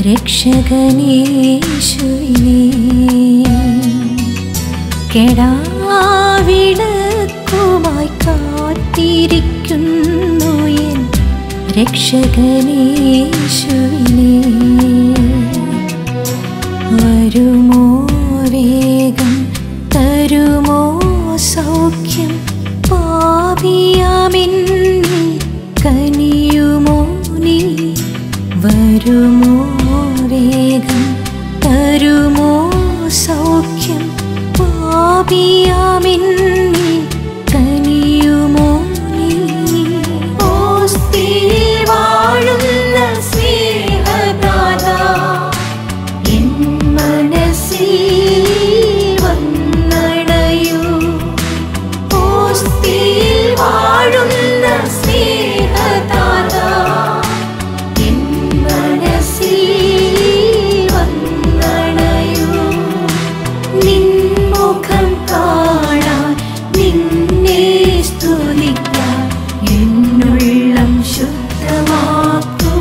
രക്ഷകനേശുവിനെ കെടാവിളക്കുമായി കാത്തിരിക്കുന്നു എൻ രക്ഷകനേശുവിനെ വരുമോ വേഗം തരുമോ സൗഖ്യം പാപിയാമെന്നിൽ കനിയുമോ നീ വരുമോ വേഗം തരുമോ സൗഖ്യം പാപിയാമെന്നിൽ കനിയുമോ നീ ഓസ്തിയിൽ വാഴുന്ന സ്നേഹദാതാ എൻ മനസ്സിൽ വന്നണയൂ ഓസ്തിയിൽ വാഴുന്ന സ്നേഹദാതാ എൻ മനസ്സിൽ വന്നണയൂ നിൻമുഖം കാണാൻ നിന്നെ സ്തുതിക്കാൻ എന്നുള്ളം ശുദ്ധമാക്കൂ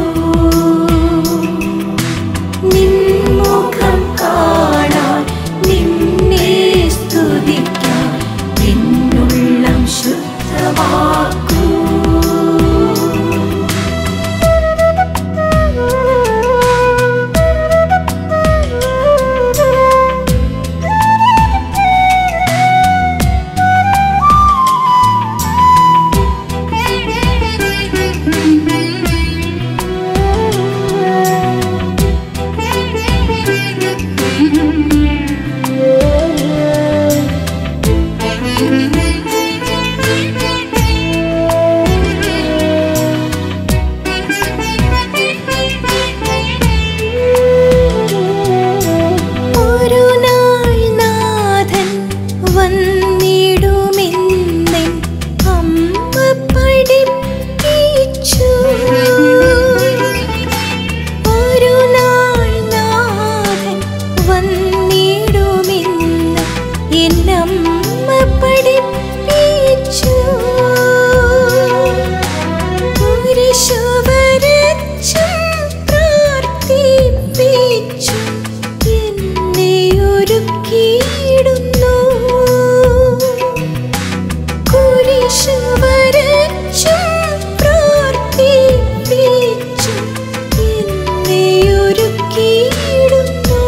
നിൻമുഖം കാണാൻ നിന്നെ സ്തുതിക്കാൻ എന്നുള്ളം ശുദ്ധമാക്കൂ ഒരു നാൾ നാഥൻ വന്നിടുമെന്നെൻ അമ്മ പഠിപ്പിച്ചു ഒരു നാൾ നാഥൻ വന്നിടുമെന്ന് എന്നമ്മ പഠിപ്പിച്ചു കുരിശു വരച്ചും പ്രാർത്ഥിപ്പിച്ചു എന്നെ ഒരുക്കിയിടുന്നു കുരിശു വരച്ചും പ്രാർത്ഥിപ്പിച്ചു എന്നെ ഒരുക്കിയിടുന്നു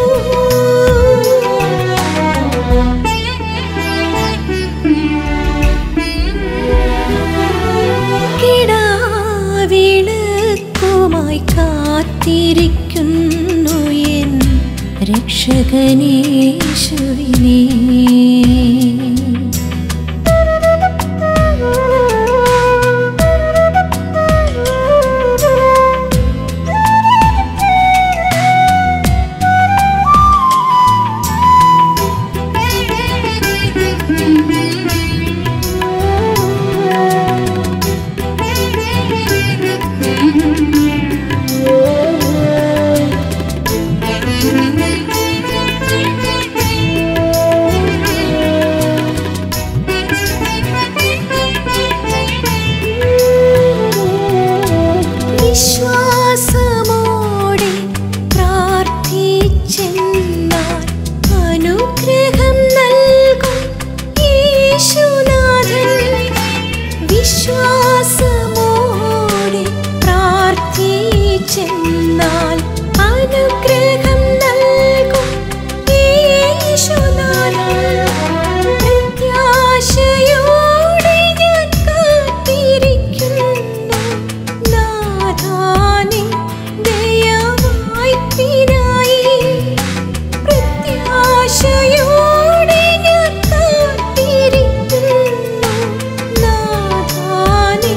കിടാവിളക്കുമായി കാത്തിരിക്കുന്നു എൻ രക്ഷകനേശുവിനെ വിശ്വാസമോടെ പ്രാർത്ഥിച്ചെന്നാൽ അനുഗ്രഹം നൽകും യേശുനാഥൻ വിശ്വാസമോടെ പ്രാർത്ഥിച്ചെന്നാൽ അനുഗ്രഹം നൽകും യേശുനാഥൻ പ്രത്യാശയോടെ ഞാൻ കാത്തിരിക്കുന്നു നാഥാനെ ദയവായ്പിനായി പ്രത്യാശയോടെ ഞാൻ കാത്തിരിക്കുന്നു നാഥാനെ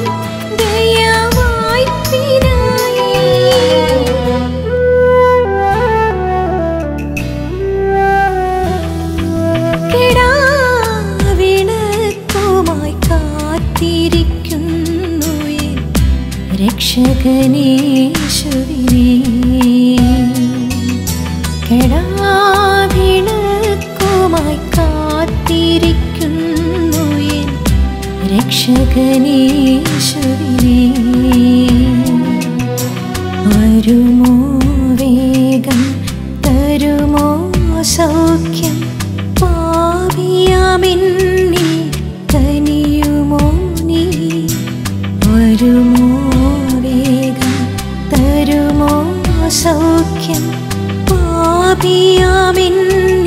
ദയവായ്പിനായി കിടാവിളക്കുമായി കാത്തിരിക്കുന്നു എൻ രക്ഷകനേശുവിനെ കിടാവിളക്കുമായി കാത്തിരിക്കുന്നു എൻ രക്ഷകനേശുവിനെ വരുമോ വേഗം സൗഖ്യം പാപിയാമെന്നെ